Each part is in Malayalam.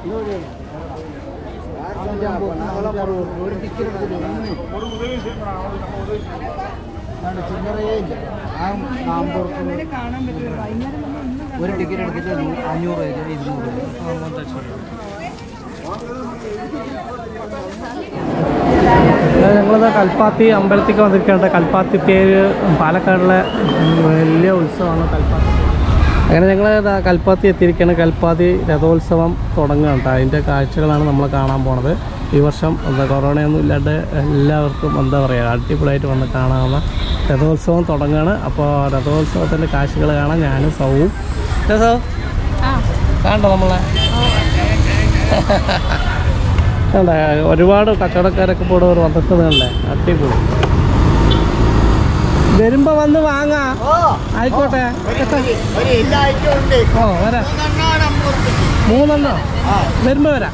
ഒരു ടിക്കറ്റ് എടുത്തിട്ട് ചില്ലറയേ ഇല്ല ആ നാമ്പൂർക്ക് ഒരു ടിക്കറ്റ് എടുത്തിട്ട് നൂ- അഞ്ഞൂറ് രൂപ ഇരുന്നൂറ് രൂപ ഞങ്ങളിത് കൽപ്പാത്തി അമ്പലത്തേക്ക് വന്നിരിക്കേണ്ട കൽപ്പാത്തി തേര് പാലക്കാടിലെ വലിയ ഉത്സവമാണ് കൽപ്പാത്തി അങ്ങനെ ഞങ്ങൾ കൽപ്പാത്തി എത്തിയിരിക്കുകയാണ് കൽപ്പാത്തി രഥോത്സവം തുടങ്ങുകയാണ് കേട്ടോ അതിൻ്റെ കാഴ്ചകളാണ് നമ്മൾ കാണാൻ പോണത് ഈ വർഷം എന്താ കൊറോണയൊന്നും ഇല്ലാണ്ട് എല്ലാവർക്കും എന്താ പറയുക അടിപൊളിയായിട്ട് വന്ന് കാണാവുന്ന രഥോത്സവം തുടങ്ങുകയാണ് അപ്പോൾ രഥോത്സവത്തിൻ്റെ കാഴ്ചകൾ കാണാൻ ഞാനും സൗവും രസോ കാണണ്ടോ നമ്മളെ കണ്ട ഒരുപാട് കച്ചവടക്കാരൊക്കെ ഇപ്പോൾ ഇവിടെ വന്നിട്ടുണ്ടല്ലേ അടിപൊളി വരുമ്പോ വന്ന് വാങ്ങാ ആയിക്കോട്ടെ ഓ വരാം മൂന്നെണ്ണോ വരുമ്പോ വരാം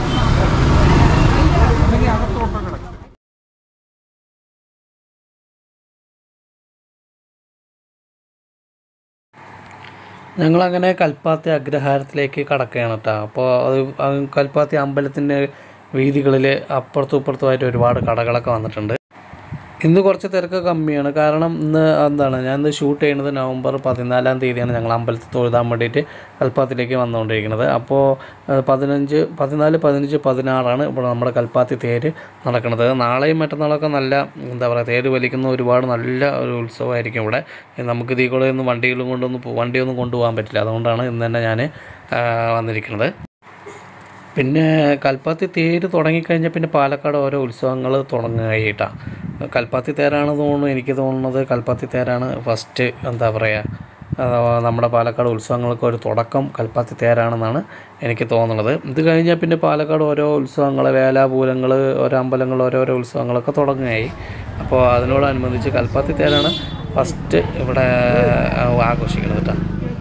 ഞങ്ങളങ്ങനെ കൽപ്പാത്തി അഗ്രഹാരത്തിലേക്ക് കടക്കുകയാണ് കേട്ടോ അപ്പോൾ അത് ആ കൽപ്പാത്തി അമ്പലത്തിൻ്റെ വീതികളിൽ അപ്പുറത്തും ഇപ്പുറത്തുമായിട്ട് ഒരുപാട് കടകളൊക്കെ വന്നിട്ടുണ്ട് ഇന്ന് കുറച്ച് തിരക്ക് കമ്മിയാണ് കാരണം ഇന്ന് എന്താണ് ഞാൻ ഇന്ന് ഷൂട്ട് ചെയ്യുന്നത് നവംബർ പതിനാലാം തീയതിയാണ് ഞങ്ങൾ അമ്പലത്തിൽ തൊഴുതാൻ വേണ്ടിയിട്ട് കൽപ്പാത്തിലേക്ക് വന്നുകൊണ്ടിരിക്കുന്നത് അപ്പോൾ ഏഹ്, പതിനഞ്ച് പതിനാല് പതിനഞ്ച് പതിനാറാണ് ഇപ്പോൾ നമ്മുടെ കൽപ്പാത്തി തേര് നടക്കുന്നത് നാളെയും മറ്റന്നാളൊക്കെ നല്ല എന്താ പറയുക തേര് വലിക്കുന്ന ഒരുപാട് നല്ല ഒരു ഉത്സവമായിരിക്കും ഇവിടെ നമുക്ക് ഇതിൽ കൂടെ ഒന്നും വണ്ടികളും കൊണ്ടൊന്നും പോ- വണ്ടിയൊന്നും കൊണ്ടുപോകാൻ പറ്റില്ല അതുകൊണ്ടാണ് ഇന്ന് തന്നെ ഞാൻ വന്നിരിക്കുന്നത് പിന്നെ കൽപ്പാത്തി തേര് തുടങ്ങിക്കഴിഞ്ഞാൽ പിന്നെ പാലക്കാട് ഓരോ ഉത്സവങ്ങൾ തുടങ്ങുകയായിട്ടാണ് കൽപ്പാത്തി തേരാണ് തോന്നുന്നു എനിക്ക് തോന്നുന്നത് കൽപ്പാത്തി തേരാണ് ഫസ്റ്റ് എന്താ പറയുക നമ്മുടെ പാലക്കാട് ഉത്സവങ്ങൾക്ക് ഒരു തുടക്കം കൽപ്പാത്തി തേരാണെന്നാണ് എനിക്ക് തോന്നുന്നത് ഇത് കഴിഞ്ഞാൽ പിന്നെ പാലക്കാട് ഓരോ ഉത്സവങ്ങൾ വേലാപൂരങ്ങൾ ഓരോ അമ്പലങ്ങൾ ഓരോരോ ഉത്സവങ്ങളൊക്കെ തുടങ്ങുകയായി അപ്പോൾ അതിനോടനുബന്ധിച്ച് കൽപ്പാത്തി തേരാണ് ഫസ്റ്റ് ഇവിടെ ആഘോഷിക്കുന്നത് കേട്ടോ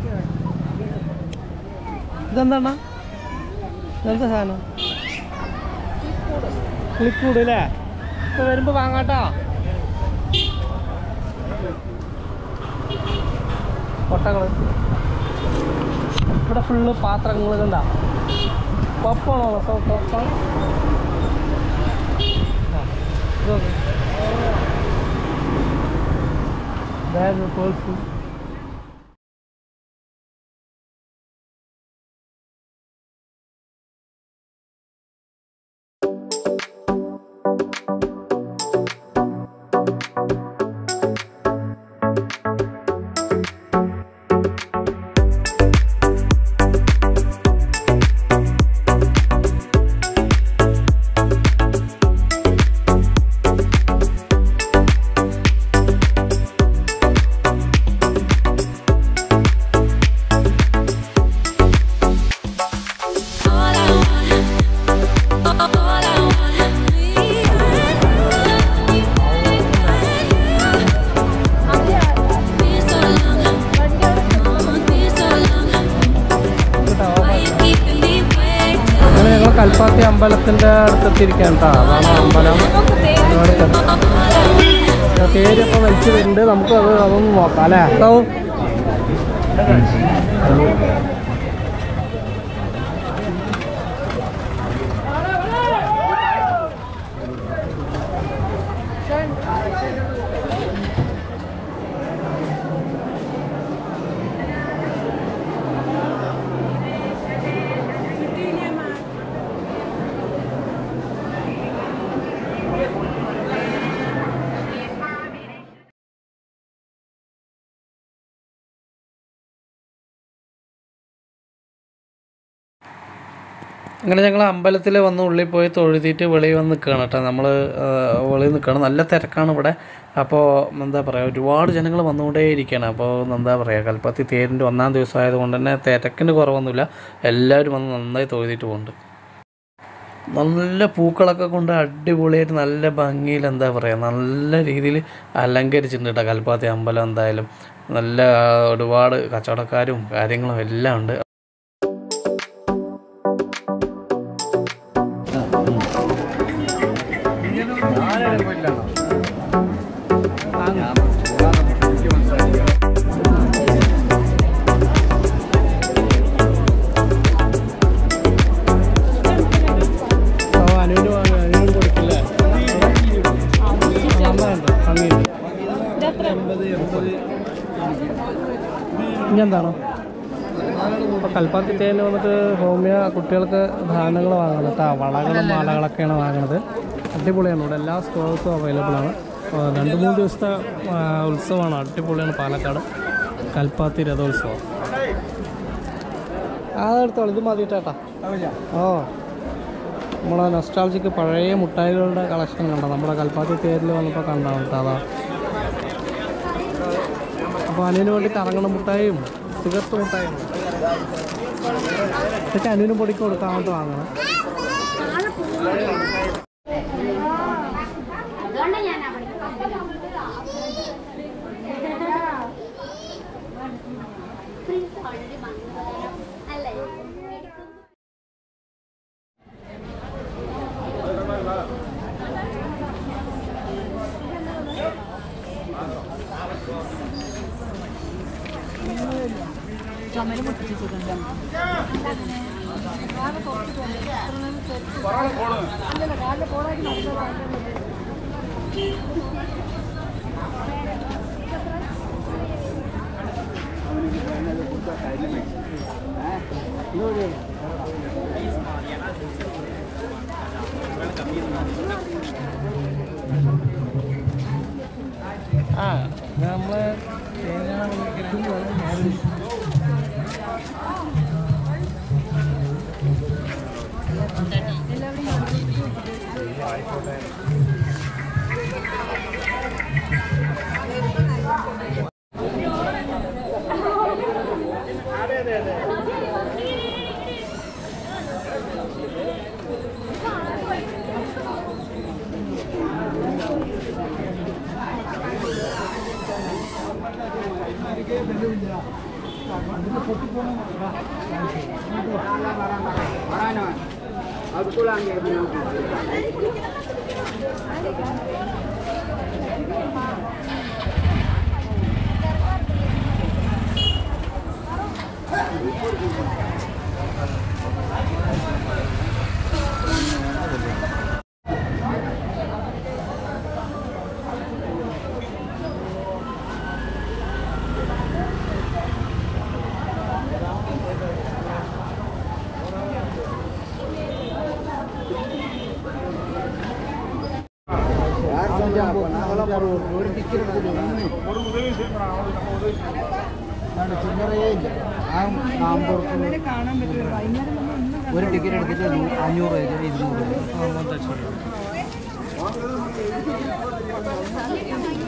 ഇതെന്താണ് എന്താ സാധനം ക്ലിക്കൂട് അല്ലേ ഇപ്പൊ വരുമ്പോ വാങ്ങാട്ടോ കൊട്ടകള് ഇവിടെ ഫുള്ള് പാത്രങ്ങൾ കണ്ട പപ്പാണോ പപ്പ bag purse All I want, all I want, me and you. Been so long, been so long. Why you keeping me waiting? അങ്ങനെ ഞങ്ങൾ കൽപ്പാത്തി അമ്പലത്തിൻ്റെ അടുത്തെത്തിയിരിക്കുകയാണ് കേട്ടോ അതാണ് അമ്പലം ഒരുപാട് തിരക്ക്. പേര് ഇപ്പോൾ വലിച്ചു വരുന്നുണ്ട് നമുക്ക് അത് അതൊന്ന് നോക്കാം അല്ലേ സൗ അങ്ങനെ ഞങ്ങൾ അമ്പലത്തിൽ വന്ന് ഉള്ളിൽ പോയി തൊഴുതിയിട്ട് വെളിയിൽ വന്ന് നിൽക്കുകയാണ് കേട്ടോ നമ്മൾ വെളിയിൽ നിൽക്കുകയാണ് നല്ല തിരക്കാണ് ഇവിടെ അപ്പോൾ എന്താ പറയുക ഒരുപാട് ജനങ്ങൾ വന്നുകൊണ്ടേ ഇരിക്കുകയാണ് അപ്പോൾ എന്താ പറയുക കൽപ്പത്തി തേരിൻ്റെ ഒന്നാം ദിവസം ആയതുകൊണ്ട് തന്നെ തിരക്കിന് കുറവൊന്നുമില്ല എല്ലാവരും വന്ന് നന്നായി തൊഴുതിയിട്ട് പോകുന്നുണ്ട് നല്ല പൂക്കളൊക്കെ കൊണ്ട് അടിപൊളിയായിട്ട് നല്ല ഭംഗിയിൽ എന്താ പറയുക നല്ല രീതിയിൽ അലങ്കരിച്ചിട്ടുണ്ട് കേട്ടോ കൽപ്പാത്തി അമ്പലം എന്തായാലും നല്ല ആ, ഒരുപാട് കച്ചവടക്കാരും കാര്യങ്ങളും എല്ലാം ഉണ്ട് ഇനി എന്താണ് ഇപ്പോൾ കൽപ്പാത്തി തേയിൽ വന്നിട്ട് ഹോമിയോ കുട്ടികൾക്ക് ധാരണങ്ങൾ വാങ്ങുന്നത് കേട്ടോ വളകളും മാലകളൊക്കെയാണ് വാങ്ങുന്നത് അടിപൊളിയാണ് ഇവിടെ എല്ലാ സ്റ്റോൾസും അവൈലബിൾ ആണ് ആ, രണ്ട് മൂന്ന് ദിവസത്തെ ആ, ഉത്സവമാണ് അടിപൊളിയാണ് പാലക്കാട് കൽപ്പാത്തി രഥോത്സവം അതെടുത്തോളൂ ഇത് മതി ചേട്ടാ ഓ നമ്മളെ നൊസ്റ്റാൾജിക്ക് പഴയ മുട്ടായികളുടെ കളക്ഷൻ കണ്ടോ നമ്മുടെ കൽപ്പാത്തി തേരിൽ വന്നപ്പോൾ കണ്ടാണ് കേട്ടോ അതാ അപ്പോൾ അനുവിന് വേണ്ടി കറങ്ങണ മുട്ടായും സിഗരറ്റ് മുട്ടായും ഇതൊക്കെ അനുവിന് പൊടിക്ക് കൊടുക്കാൻ വേണ്ടി വാങ്ങണം അതുകൊണ്ട് ഞാൻ അവിടെ പ്രിൻസ് ഓൾറെഡി വന്നതാണ് അല്ലേ ആ നമ്മൾ ഒരു ടിക്കറ്റ് എടുത്തിട്ട് നൂ- അഞ്ഞൂറ് രൂപ ഇരുന്നൂറ് രൂപ അങ്ങനത്തെ